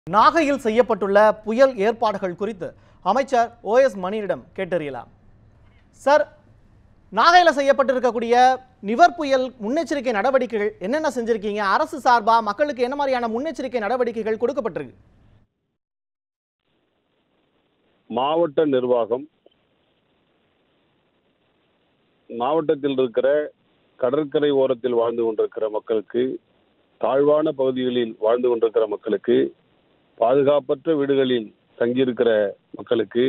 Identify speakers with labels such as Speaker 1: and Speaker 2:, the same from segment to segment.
Speaker 1: நாகையில் செய்யப்பட்டுள்ள புயல் ஏற்பாடுகள் குறித்து அமைச்சர் ஓஎஸ் மணியிடம் கேட்டறியலாம் சார் நாகையில் செய்யப்பட்டிருக்கக்கூடிய நிவர் புயல் முன்னெச்சரிக்கை நடவடிக்கைகள் என்னென்ன செஞ்சிருக்கீங்க அரசு சார்பா மக்களுக்கு என்ன மாதிரியான முன்னெச்சரிக்கை நடவடிக்கைகள் கொடுக்கப்பட்டிருக்கு
Speaker 2: மாவட்ட நிர்வாகம் மாவட்டத்தில் இருக்கிற கடற்கரை ஓரத்தில் வாழ்ந்து கொண்டிருக்கிற மக்களுக்கு தாழ்வான பகுதிகளில் வாழ்ந்து கொண்டிருக்கிற மக்களுக்கு பாதுகாப்பற்ற வீடுகளில் தங்கியிருக்கிற மக்களுக்கு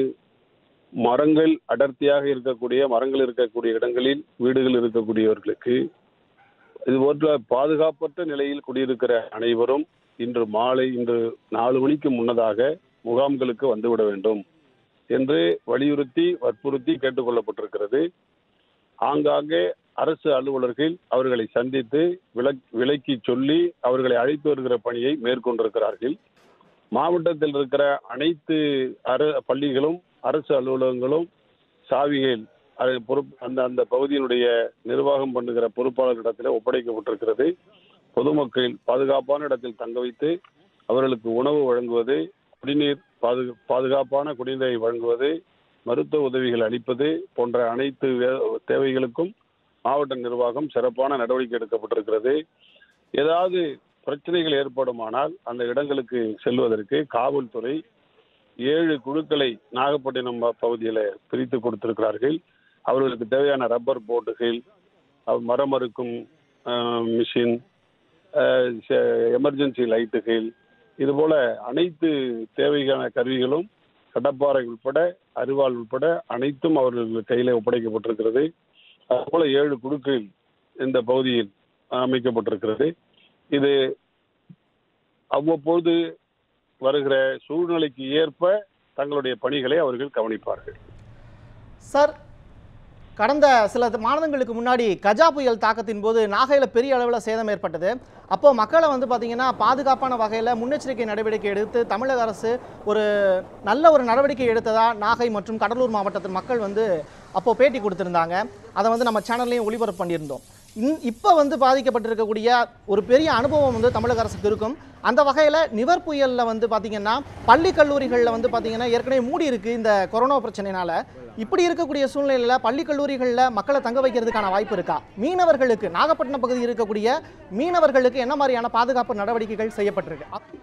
Speaker 2: மரங்கள் அடர்த்தியாக இருக்கக்கூடிய மரங்கள் இருக்கக்கூடிய இடங்களில் வீடுகள் இருக்கக்கூடியவர்களுக்கு இது போன்ற பாதுகாப்பற்ற நிலையில் குடியிருக்கிற அனைவரும் இன்று மாலை இன்று நாலு மணிக்கு முன்னதாக முகாம்களுக்கு வந்துவிட வேண்டும் என்று வலியுறுத்தி வற்புறுத்தி கேட்டுக்கொள்ளப்பட்டிருக்கிறது ஆங்காங்கே அரசு அலுவலர்கள் அவர்களை சந்தித்து விலக் விலக்கி சொல்லி அவர்களை அழைத்து வருகிற பணியை மேற்கொண்டிருக்கிறார்கள் மாவட்டத்தில் இருக்கிற அனைத்து அர பள்ளிகளும் அரசு அலுவலகங்களும் சாவிகள் அது பொறுப்பு அந்த அந்த பகுதியினுடைய நிர்வாகம் பண்ணுகிற பொறுப்பாளர்களிடத்தில் ஒப்படைக்கப்பட்டிருக்கிறது பொதுமக்கள் பாதுகாப்பான இடத்தில் தங்க வைத்து அவர்களுக்கு உணவு வழங்குவது குடிநீர் பாது பாதுகாப்பான குடிநீரை வழங்குவது மருத்துவ உதவிகள் அளிப்பது போன்ற அனைத்து வே- தேவைகளுக்கும் மாவட்ட நிர்வாகம் சிறப்பான நடவடிக்கை எடுக்கப்பட்டிருக்கிறது ஏதாவது பிரச்சனைகள் ஏற்படுமானால் அந்த இடங்களுக்கு செல்வதற்கு காவல்துறை ஏழு குழுக்களை நாகப்பட்டினம் ப- பகுதியில் பிரித்து கொடுத்திருக்கிறார்கள் அவர்களுக்கு தேவையான ரப்பர் போட்டுகள் அவ் மரம் அறுக்கும் அஹ், மிஷின் அஹ், ச- எமர்ஜென்சி லைட்டுகள் இதுபோல அனைத்து தேவையான கருவிகளும் கடப்பாறை உட்பட அரிவாள் உட்பட அனைத்தும் அவர்கள் கையில் ஒப்படைக்கப்பட்டிருக்கிறது அதுபோல ஏழு குழுக்கள் இந்த பகுதியில் அமைக்கப்பட்டிருக்கிறது இது அவ்வப்பொழுது வருகிற சூழ்நிலைக்கு ஏற்ப தங்களுடைய பணிகளை அவர்கள் கவனிப்பார்கள்
Speaker 1: சார் கடந்த சில மாதங்களுக்கு முன்னாடி கஜா புயல் தாக்கத்தின் போது நாகையில் பெரிய அளவில் சேதம் ஏற்பட்டது அப்போ மக்களை வந்து பார்த்தீங்கன்னா பாதுகாப்பான வகையில் முன்னெச்சரிக்கை நடவடிக்கை எடுத்து தமிழக அரசு ஒரு நல்ல ஒரு நடவடிக்கை எடுத்ததா நாகை மற்றும் கடலூர் மாவட்டத்தின் மக்கள் வந்து அப்போ பேட்டி கொடுத்திருந்தாங்க அதை வந்து நம்ம சேனல்லையும் ஒளிபரப்பு பண்ணியிருந்தோம் இன் இப்போ வந்து பாதிக்கப்பட்டிருக்கக்கூடிய ஒரு பெரிய அனுபவம் வந்து தமிழக அரசுக்கு இருக்கும் அந்த வகையில் நிவர் புயலில் வந்து பார்த்தீங்கன்னா பள்ளி கல்லூரிகளில் வந்து பார்த்தீங்கன்னா ஏற்கனவே மூடி இருக்கு இந்த கொரோனா பிரச்சனைனால இப்படி இருக்கக்கூடிய சூழ்நிலையில் பள்ளி கல்லூரிகளில் மக்களை தங்க வைக்கிறதுக்கான வாய்ப்பு இருக்கா மீனவர்களுக்கு நாகப்பட்டினம் பகுதியில் இருக்கக்கூடிய மீனவர்களுக்கு என்ன மாதிரியான பாதுகாப்பு நடவடிக்கைகள் செய்யப்பட்டிருக்கு அப்-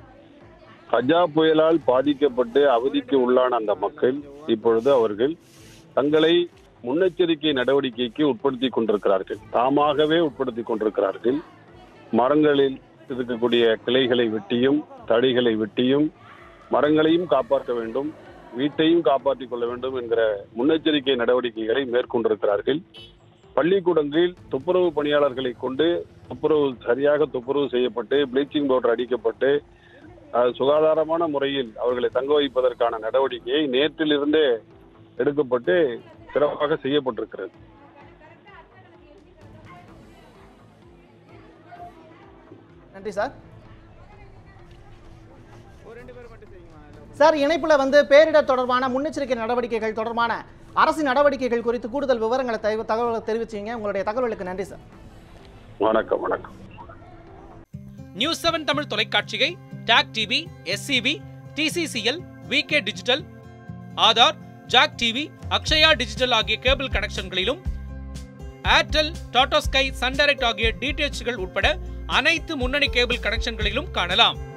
Speaker 2: கஜா புயலால் பாதிக்கப்பட்டு அவதிக்கு உள்ளான அந்த மக்கள் இப்பொழுது அவர்கள் தங்களை முன்னெச்சரிக்கை நடவடிக்கைக்கு உட்படுத்தி கொண்டிருக்கிறார்கள் தாமாகவே உட்படுத்தி கொண்டிருக்கிறார்கள் மரங்களில் இருக்கக்கூடிய கிளைகளை வெட்டியும் தடிகளை வெட்டியும் மரங்களையும் காப்பாற்ற வேண்டும் வீட்டையும் காப்பாற்றிக் கொள்ள வேண்டும் என்கிற முன்னெச்சரிக்கை நடவடிக்கைகளை மேற்கொண்டிருக்கிறார்கள் பள்ளிக்கூடங்களில் துப்புரவு பணியாளர்களை கொண்டு துப்புரவு சரியாக துப்புரவு செய்யப்பட்டு ப்ளீச்சிங் பவுடர் அடிக்கப்பட்டு அஹ், சுகாதாரமான முறையில் அவர்களை தங்க வைப்பதற்கான நடவடிக்கையை நேற்றிலிருந்தே எடுக்கப்பட்டு சிறப்பாக செய்யப்பட்டிருக்கிறது
Speaker 1: நன்றி சார் சார் இணைப்புல வந்து பேரிடர் தொடர்பான முன்னெச்சரிக்கை நடவடிக்கைகள் தொடர்பான அரசு நடவடிக்கைகள் குறித்து கூடுதல் விவரங்களை தகவ- தகவல்களை தெரிவிச்சீங்க உங்களுடைய தகவலுக்கு நன்றி சார்
Speaker 2: வணக்கம் வணக்கம்
Speaker 3: நியூஸ் செவன் தமிழ் தொலைக்காட்சியை TAC TV SCV TCCL VK digital Aadhaar jack TV Akshaya digital ஆகிய கேபிள் கனெக்ஷன்களிலும் Airtel Tata Sky Sun Direct ஆகிய டிடிஎச்கள் உட்பட அனைத்து முன்னணி கேபிள் கனெக்ஷன்களிலும் காணலாம்